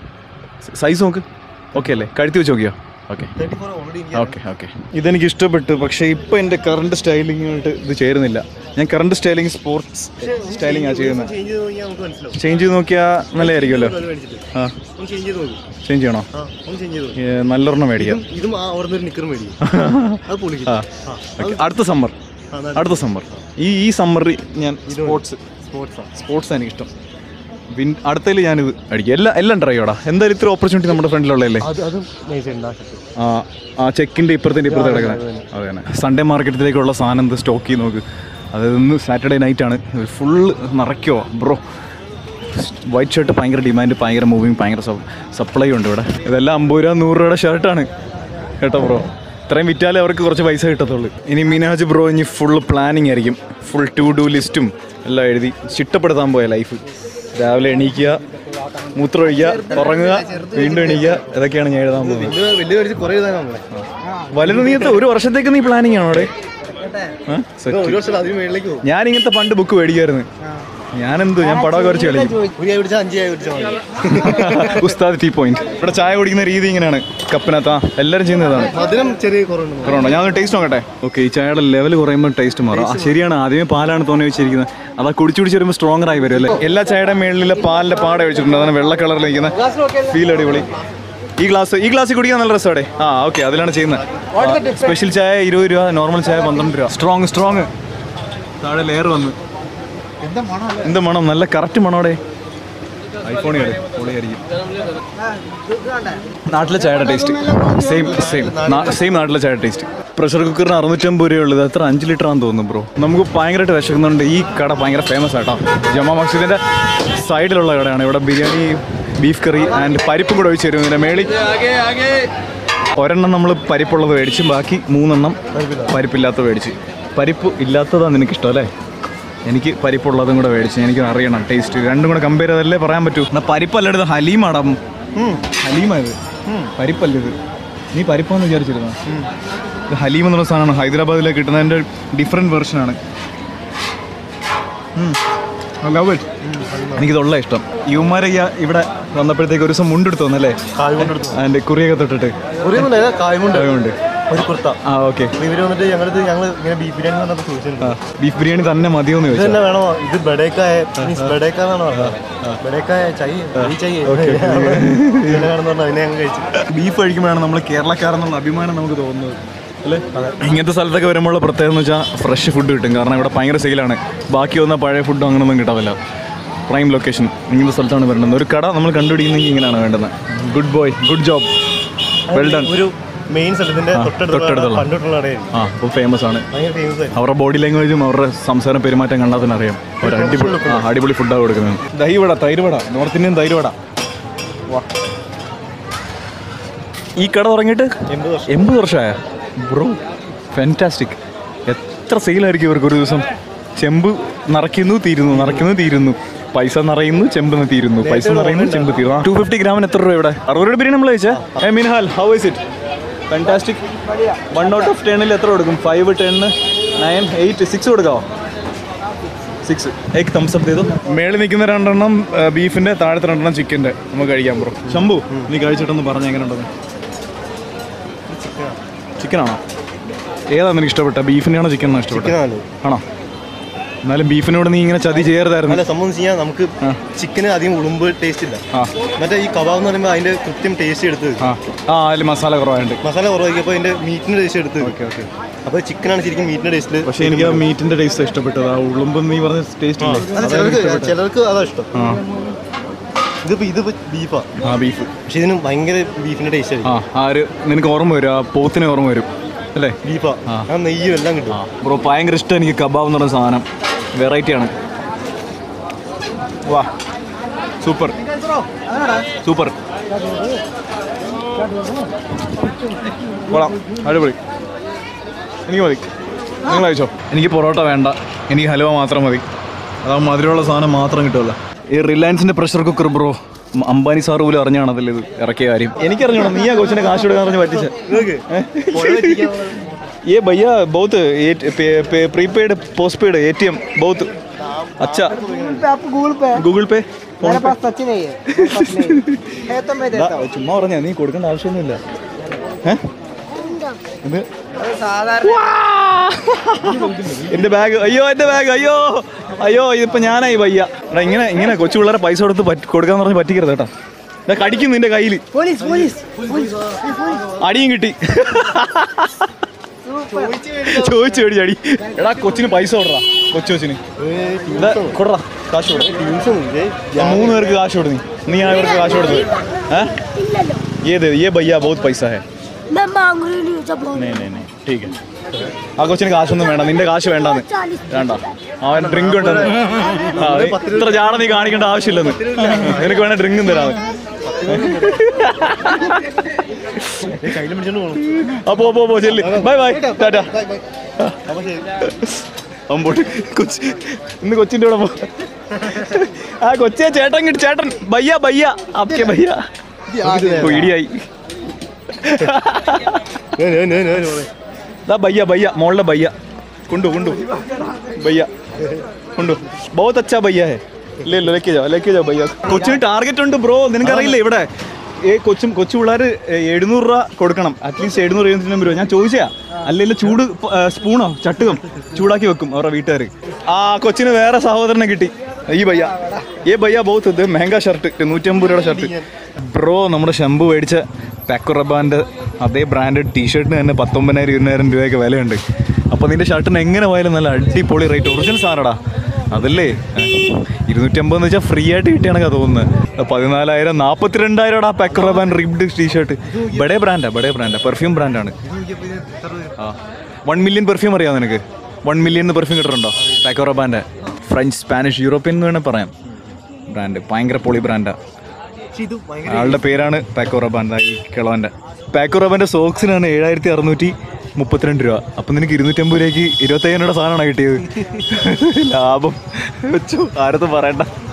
സൈസ് നോക്ക് ഓക്കെ അല്ലേ കഴുത്തി വെച്ച് നോക്കിയോ okay thirty four already okay okay ഇതെനിക്ക് ഇഷ്ടപ്പെട്ടു പക്ഷേ ഇപ്പം എൻ്റെ കറണ്ട് സ്റ്റൈലിങ്ങായിട്ട് ഇത് ചേരുന്നില്ല ഞാൻ കറണ്ട് സ്റ്റൈലിംഗ് സ്പോർട്സ് സ്റ്റൈലിംഗ് ആ ചെയ്യുന്നത് ചേഞ്ച് ചെയ്ത് നോക്കിയാൽ നമുക്ക് മനസ്സിലാവും ചേഞ്ച് ചെയ്ത് നോക്കിയാൽ നല്ലതായിരിക്കുമല്ലോ അത് മേടിച്ചിട്ട് ആ ഒന്ന് ചേഞ്ച് ചെയ്ത് നോക്കും ചേഞ്ച് ചെയ്യണോ ആ ഒന്ന് ചേഞ്ച് ചെയ്ത് നോക്കും ഏ, നല്ലൊരെണ്ണം മേടിക്കാം ഇതും ആ അവിടെ ഒരു നിക്കർ മേടിക്കും അത് പൊളിക്കും ആ ഓക്കെ അടുത്ത സമ്മർ അടുത്ത സമ്മർ ഈ ഈ സമ്മറിൽ ഞാൻ സ്പോർട്സ് സ്പോർട്സാ സ്പോർട്സ് എനിക്കിഷ്ടം വിൻ അടുത്തതിൽ ഞാനിത് അടിക്കും എല്ലാം എല്ലാം ട്രൈ ചെയ്യടാ എന്തായാലും ഇത്ര ഓപ്പർച്യൂണിറ്റി നമ്മുടെ ഫ്രണ്ടിലുള്ളതല്ലേ അത് അതും നൈസ് ഉണ്ടാക്കട്ടെ ആ ആ ചെക്കിൻ്റെ ഇപ്പുറത്തിൻ്റെ ഇപ്പുറത്ത് കിടക്കുന്നത് അതെ തന്നെ സൺഡേ മാർക്കറ്റിലേക്കുള്ള സാധനം ഇത് സ്റ്റോക്ക് ചെയ്ത് നോക്ക് അതായത് ഇന്ന് സാറ്റർഡേ നൈറ്റ് ആണ് ഫുള്ള് നിറയ്ക്കോ ബ്രോ വൈറ്റ് ഷർട്ട് ഭയങ്കര ഡിമാൻഡ് ഭയങ്കര മൂവിങ് ഭയങ്കര സപ്ലൈ ഉണ്ട് ഇവിടെ ഇതെല്ലാം അമ്പത് രൂപ നൂറ് രൂപയുടെ ഷർട്ടാണ് കേട്ടോ ബ്രോ ഇത്രയും വിറ്റാലേ അവർക്ക് കുറച്ച് പൈസ കിട്ടത്തുള്ളൂ ഇനി മിനാജ് ബ്രോ ഇനി ഫുൾ പ്ലാനിങ് ആയിരിക്കും ഫുൾ ടു ഡു ലിസ്റ്റും എല്ലാം എഴുതി ചിട്ടപ്പെടുത്താൻ പോയ ലൈഫ് രാവിലെ എണീക്കുക മൂത്രമൊഴിക്കുക ഉറങ്ങുക വീണ്ടും എണീക്കുക ഇതൊക്കെയാണ് ഞാൻ എഴുതാൻ പോകുന്നത് ഇത് വലിയ മേടിച്ച് കുറേ ഇതാണ് നമ്മളെ വലുത് നീ എത്ര- ഒരു വർഷത്തേക്ക് നീ പ്ലാനിങ് ആണോ അവിടെ ആ? set. ഒരു വർഷം അതിന് മേളിലേക്ക് പോകും ഞാൻ ഇങ്ങനത്തെ പണ്ട് ബുക്ക് മേടിക്കായിരുന്നു ഞാനെന്ത് ഞാൻ പടമൊക്കെ വരച്ച് കളിക്കും ഒരു ചായ പിടിച്ചാൽ അഞ്ച് ചായ പിടിച്ചാൽ മതി ഉസ്താദ് ടീ പോയിന്റ് ഇവിടെ ചായ കുടിക്കുന്ന രീതി ഇങ്ങനെയാണ് കപ്പിനകത്ത് ആ എല്ലാവരും ചെയ്യുന്നതാണ് മധുരം ചെറിയ കുറവുണ്ട് കുറവുണ്ടോ ഞാൻ ടേസ്റ്റ് നോക്കട്ടെ ഓക്കെ ഈ ചായയുടെ ലെവൽ കുറയുമ്പോൾ ടേസ്റ്റ് മാറും ആ ശരിയാണ് ആദ്യമേ പാലാണ് തോന്നി വെച്ചിരിക്കുന്നത് അതാ കുടിച്ചു കുടിച്ച് വരുമ്പോൾ സ്ട്രോങ്ങർ ആയി വരും അല്ലേ എല്ലാ ചായയുടെ മേളിലെ പാലിന്റെ പാട വെച്ചിട്ടുണ്ട് അതാണ് വെള്ള കളറിൽ നിൽക്കുന്ന ഫീൽ അടിപൊളി ഈ ഗ്ലാസ് ഈ ഗ്ലാസ്സിൽ കുടിക്കാൻ നല്ല രസമാണ് ആ ഓക്കെ അതിലാണ് ചെയ്യുന്നത് സ്പെഷ്യൽ ചായ ഇരുപത് രൂപ നോർമൽ ചായ പന്ത്രണ്ട് രൂപ സ്ട്രോങ് സ്ട്രോങ് താഴെ ലെയർ വന്ന് എന്താ മണം നല്ല കറക്റ്റ് മണോടെ ഐഫോണിയാണ് പൊളിയായിരിക്കും നാട്ടിലെ ചായയുടെ ടേസ്റ്റ് സെയിം സെയിം സെയിം നാട്ടിലെ ചായയുടെ ടേസ്റ്റ് പ്രഷർ കുക്കറിന് അറുന്നൂറ്റമ്പത് രൂപയുള്ളത് എത്ര അഞ്ച് ലിറ്റർ ആണെന്ന് തോന്നുന്നു ബ്രോ നമുക്ക് ഭയങ്കരമായിട്ട് വിശക്കുന്നുണ്ട് ഈ കട ഭയങ്കര ഫേമസ് ആട്ടോ ജമാ മസ്ജിദിന്റെ സൈഡിലുള്ള കടയാണ് ഇവിടെ ബിരിയാണി ബീഫ് കറി ആൻഡ് പരിപ്പും കൂടെ ഒഴിച്ച് തരും ഇതിന്റെ മേളി ഒരെണ്ണം നമ്മൾ പരിപ്പുള്ളത് മേടിച്ച് ബാക്കി മൂന്നെണ്ണം പരിപ്പില്ലാത്ത മേടിച്ച് പരിപ്പ് ഇല്ലാത്തതാണ് നിനക്ക് ഇഷ്ടം അല്ലേ എനിക്ക് പരിപ്പുള്ളതും കൂടെ മേടിച്ച് എനിക്ക് അറിയണം ടേസ്റ്റ് രണ്ടും കൂടെ കമ്പയർ ചെയ്തല്ലേ പറയാൻ പറ്റൂ എന്നാൽ പരിപ്പല്ല ഇത് ഹലീമാടാ ഹലീമാ ഇത് പരിപ്പല്ല ഇത് നീ പരിപ്പാന്ന് വിചാരിച്ചിരുന്നോ ഇത് ഹലീം എന്നുള്ള സാധനമാണ് ഹൈദരാബാദിലേക്ക് കിട്ടുന്നതിൻ്റെ ഡിഫറെൻറ്റ് വെർഷനാണ് എനിക്കിതുള്ള ഇഷ്ടം യുവമാരെ ഇവിടെ വന്നപ്പോഴത്തേക്ക് ഒരു ദിവസം മുണ്ടെടുത്തു വന്നല്ലേ കായ് കൊണ്ടെടുത്തു അതിന്റെ കുറിയൊക്കെ തൊട്ടിട്ട് ഒരേന്നുണ്ട് കായ് കൊണ്ട് അതുകൊണ്ട് ഒരു കുർത്ത ആ ഓക്കെ അപ്പൊ ഇവര് വന്നിട്ട് ഞങ്ങളത് ഞങ്ങൾ ഇങ്ങനെ ബീഫ് ബിരിയാണി പറഞ്ഞപ്പോൾ ചോദിച്ചിട്ടുണ്ട് ബീഫ് ബിരിയാണി തന്നെ മതിയോന്ന് ഇത് ചോദിച്ചു തന്നെ വേണോ ഇത് ബഡേക്കായ മീൻസ് ബഡേക്ക എന്നാണ് പറഞ്ഞത് ബഡേക്കായ ചൈ ഈ ചൈ ഇങ്ങനെ വേണമെന്ന് പറഞ്ഞാൽ അതിനെ ഞങ്ങൾ കഴിച്ചു ബീഫ് കഴിക്കുമ്പോഴാണ് നമ്മൾ കേരളക്കാരെന്നുള്ള അഭിമാനം നമുക്ക് തോന്നുന്നത് അല്ലേ ഇങ്ങനത്തെ സ്ഥലത്തൊക്കെ വരുമ്പോൾ പ്രത്യേകത എന്ന് വെച്ചാൽ ഫ്രഷ് ഫുഡ് കിട്ടും കാരണം ഇവിടെ ഭയങ്കര സെയിലാണ് ബാക്കി വന്ന പഴയ ഫുഡും അങ്ങനെയൊന്നും കിട്ടാവില്ല പ്രൈം ലൊക്കേഷൻ ഇങ്ങനത്തെ സ്ഥലത്താണ് വരേണ്ടത് ഒരു കട നമ്മൾ കണ്ടുപിടിക്കുന്നെങ്കിൽ ഇങ്ങനെയാണ് വേണ്ടത് good boy good job well done ഒരു മെയിൻ സ്ഥലത്തിന്റെ തൊട്ടടുത്തുള്ള തൊട്ടടുത്തുള്ള. പണ്ടോട്ടുള്ള കടയായിരുന്നു ആ അപ്പോൾ ഫേമസ് ആണ് ഭയങ്കര ഫേമസ് ആയിരുന്നു അവരുടെ ബോഡി ലാംഗ്വേജും അവരുടെ സംസാരം പെരുമാറ്റം കണ്ടാൽ തന്നെ അറിയാം ഒരു അടിപൊളി ആ അടിപൊളി ഫുഡാണ് കൊടുക്കുന്നത് ദഹിവട തൈരുവട നോർത്ത് ഇന്ത്യൻ തൈരുവട വാ ഈ കട തുടങ്ങിയിട്ട് എൺപത് വർഷം എൺപത് വർഷമായ ബ്രോ ഫാൻറ്റാസ്റ്റിക് എത്ര സെയിലായിരിക്കും ഇവർക്ക് ഒരു ദിവസം ചെമ്പ് നിറയ്ക്കുന്നു തീരുന്നു നിറയ്ക്കുന്നു തീരുന്നു പൈസ നിറയുന്നു ചെമ്പ് തീരുന്നു പൈസ നിറയുന്നു ചെമ്പ് തീരുന്നു ടു ഫിഫ്റ്റി ഗ്രാമിന് എത്ര രൂപ ഇവിടെ അറുപത് രൂപ ബിരിയാണി നമ്മൾ കഴിച്ചേ ഏ Minhal how is it fantastic one out of ടെന്നിൽ എത്ര കൊടുക്കും ഫൈവ് ടെന്ന് നയൻ എയ്റ്റ് സിക്സ് കൊടുക്കാവോ സിക്സ് ഏക്ക് തംസ് അപ്പ് ചെയ്തു മേളിൽ നിൽക്കുന്ന രണ്ടെണ്ണം ബീഫിന്റെ താഴത്തെ രണ്ടെണ്ണം ചിക്കൻ്റെ നമുക്ക് കഴിക്കാൻ ബ്രോ ശംഭു നീ കഴിച്ചിട്ടൊന്ന് പറഞ്ഞ എങ്ങനെ ഉണ്ടെന്ന് ചിക്കനാണോ ഏതാണ് നിനക്ക് ഇഷ്ടപ്പെട്ട ബീഫിനെയാണോ ചിക്കനാണോ ഇഷ്ടപ്പെട്ടത് ചിക്കനാണ് ആണോ എന്നാലും ബീഫിനോട് നീ ഇങ്ങനെ ചതി ചെയ്യരുതായിരുന്നു അല്ല സംഭവം ചെയ്യാൻ നമുക്ക് ചിക്കന് അധികം ഉളുമ്പ് ടേസ്റ്റ് ഇല്ല ആ മറ്റേ ഈ കബാബ് എന്ന് പറയുമ്പോൾ അതിന്റെ കൃത്യം ടേസ്റ്റ് എടുത്ത് ആ ആ അതിൽ മസാല കുറവായുണ്ട് മസാല കുറവായിരിക്കും അതിന്റെ മീറ്റിന്റെ ടേസ്റ്റ് എടുത്ത് ഓക്കെ ഓക്കെ അപ്പോൾ ചിക്കനാണ് ശരിക്കും മീറ്റിന്റെ ടേസ്റ്റിൽ പക്ഷേ എനിക്ക് ആ മീറ്റിന്റെ ടേസ്റ്റ് ഇഷ്ടപ്പെട്ടത് ആ ഉള്ളുമ്പ് നീ പറഞ്ഞ ടേസ്റ്റ് ഇല്ലേ അല്ല ചിലർക്ക് ചിലർക്ക് അതാ ഇഷ്ടം ആ ഇതിപ്പോ ഇതിപ്പോ ബീഫാ ആ ബീഫ് പക്ഷെ ഇതിന് ഭയങ്കര ബീഫിന്റെ ടേസ്റ്റ് ആയിരിക്കും ആ ആ ഒരു നിനക്ക് ഓർമ്മ വരും ആ പോത്തിന് ഓർമ്മ വരും അല്ലേ ബീഫാ ആ നെയ്യും എല്ലാം കിട്ടും ബ്രോ ഭയങ്കര ഇഷ്ടം എനിക്ക് കബാബ് എന്ന് പറയുന്ന സാധനം വെറൈറ്റി ആണ് വാ സൂപ്പർ സൂപ്പർ കൊള്ളാം അടിപൊളി എനിക്ക് മതി നിങ്ങൾ അയച്ചോ എനിക്ക് പൊറോട്ട വേണ്ട എനിക്ക് ഹലുവ മാത്രം മതി അതാവുമ്പോൾ മധുരമുള്ള സാധനം മാത്രം കിട്ടുമല്ലോ ഈ റിലയൻസിന്റെ pressure cooker bro Ambani sir പോലും അറിഞ്ഞാണ് അതല്ലേ ഇത് ഇറക്കിയ കാര്യം എനിക്കറിഞ്ഞോണം നീ ആ കൊച്ചിനെ കാശ് കൊടുക്കാൻ പറഞ്ഞ് പറ്റിച്ച ये भैया बहुत prepaid postpaid A T M बहुत अच्छा आपको गूगल पे है ഗൂഗിൾ പേ मेरे पास सच नहीं है मेरे पास नहीं है तो मैं देता हूँ ചുമ്മാ പറഞ്ഞാ നീ കൊടുക്കേണ്ട ആവശ്യമൊന്നുമില്ല ഏ? ഇത് अरे साधारण എന്റെ ബാഗ് അയ്യോ എന്റെ ബാഗ് അയ്യോ അയ്യോ ഇതിപ്പോ ഞാനായി വയ്യ എടാ ഇങ്ങനെ ഇങ്ങനെ കൊച്ചു പിള്ളേരെ പൈസ കൊടുത്ത് പറ്റി- കൊടുക്കാന്ന് പറഞ്ഞ് പറ്റിക്കരുത് കേട്ടാ ഇതാ കടിക്കുന്നു നിന്റെ കയ്യിൽ पुलिस पुलिस पुलिस അടിയും കിട്ടി ചോദിച്ചു മേടിച്ചു അടി എടാ കൊച്ചിന് പൈസ കൊടുറാ കൊച്ചു കൊച്ചിന് ഇതാ, കൊടുറാ കാശ് കൊടു ആ, മൂന്ന് പേർക്ക് കാശ് കൊടു നീ നീ ആ ഇവർക്ക് കാശ് കൊടുത്തു ഏ ഏത് ഏ ഭയ്യ ബഹുത് പൈസ ഹേ मैं मांग रही नहीं जब നേ നേ നേ ടീക്ക് ആ കൊച്ചിന് കാശൊന്നും വേണ്ട നിന്റെ കാശ് വേണ്ടാന്ന് വേണ്ട അവൻ ഡ്രിങ്ക് ഉണ്ടെന്ന് ആ, നീ ഇത്ര ജാട നീ കാണിക്കേണ്ട ആവശ്യമില്ലെന്ന് നിനക്ക് വേണേ ഡ്രിങ്കും തരാന്ന് കയ്യിൽ പിടിച്ചോണ്ട് പോകണം അപ്പോ പോ പോ ചെല്ല് ബൈ ബൈ ടാറ്റ അപ്പൊ ശരി അമ്പോട്ട് കൊച്ചി ഇന്ന് കൊച്ചിന്റെ കൂടെ പോ ആ കൊച്ചിയെ ചേട്ടൻ കിട്ടി ചേട്ടൻ ബയ്യ ബയ്യ അപ്പേ ബയ്യ ഓ, ഇടിയായി നേ, നേ, നേ, നേ, നേ. ദാ ബയ്യ ബയ്യ മോളുടെ ബയ്യ കൊണ്ടു കൊണ്ടു ബയ്യ കൊണ്ടു ബഹുത് അച്ഛാ ബയ്യ ഹേ ഇല്ല ഇല്ല ലേക്ക് ജാ ലേക്ക് ജാ ബയ്യ കൊച്ചിന് ടാർഗറ്റ് ഉണ്ട് ബ്രോ നിനക്കറിയില്ല ഇവിടെ ഏ കൊച്ചും കൊച്ചു പിള്ളേർ എഴുന്നൂറ് രൂപ കൊടുക്കണം അറ്റ്ലീസ്റ്റ് എഴുന്നൂറ് എഴുന്നൂറ്റി രൂപ ഞാൻ ചോദിച്ചാ അല്ലെങ്കിൽ ചൂട് പ- ഏ, സ്പൂണോ ചട്ടുകം ചൂടാക്കി വെക്കും അവരുടെ വീട്ടുകാർ ആ കൊച്ചിന് വേറെ സഹോദരനെ കിട്ടി ഈ ബയ്യ ഏ ബയ്യ ബഹുത്ത് ഇത് മെഹങ്ക ഷർട്ട് നൂറ്റമ്പത് രൂപയുടെ ഷർട്ട് ബ്രോ നമ്മുടെ ശംഭു മേടിച്ച പാക്കുറബാൻ്റെ അതേ ബ്രാൻഡഡ് ടീഷർട്ടിന് തന്നെ പത്തൊമ്പതിനായിരം ഇരുപതിനായിരം രൂപയൊക്കെ വിലയുണ്ട് അപ്പോൾ നിന്റെ ഷർട്ടിന് എങ്ങനെ പോയാലും നല്ല അടിപൊളി റേറ്റ് ഒറിജിനൽ സാധനടാ അതല്ലേ ഇരുന്നൂറ്റമ്പത് എന്ന് വെച്ചാൽ ഫ്രീ ആയിട്ട് കിട്ടിയാണെങ്കിൽ തോന്നുന്നത് പതിനാലായിരം നാൽപ്പത്തിരണ്ടായിരം ആ പാക്കുറബാൻ റിബ്ഡ് ടീഷർട്ട് ബഡേ ബ്രാൻഡാ ബഡേ ബ്രാൻഡാ പെർഫ്യൂം ബ്രാൻഡാണ് ആ വൺ മില്യൺ പെർഫ്യൂം അറിയാമോ നിനക്ക് വൺ മില്യൺ പെർഫ്യൂം കിട്ടുന്നുണ്ടോ പാക്കോറബാൻ്റെ ഫ്രഞ്ച് സ്പാനിഷ് യൂറോപ്യൻ എന്ന് വേണേൽ പറയാം ബ്രാൻഡ് ഭയങ്കര പൊളി ബ്രാൻഡാ പക്ഷെ ഇത് ഭയങ്കര ആളുടെ പേരാണ് പാക്കോറബാൻ ഈ കിളവൻ്റെ പാക്കോറബാൻ്റെ സോക്സിനാണ് ഏഴായിരത്തി അറുന്നൂറ്റി മുപ്പത്തിരണ്ട് രൂപ അപ്പം നിനക്ക് ഇരുന്നൂറ്റമ്പത് രൂപയ്ക്ക് ഇരുപത്തയ്യായിരം രൂപയുടെ സാധനമാണ് കിട്ടിയത് ലാഭം വെച്ചു ആരത്തും പറയണ്ട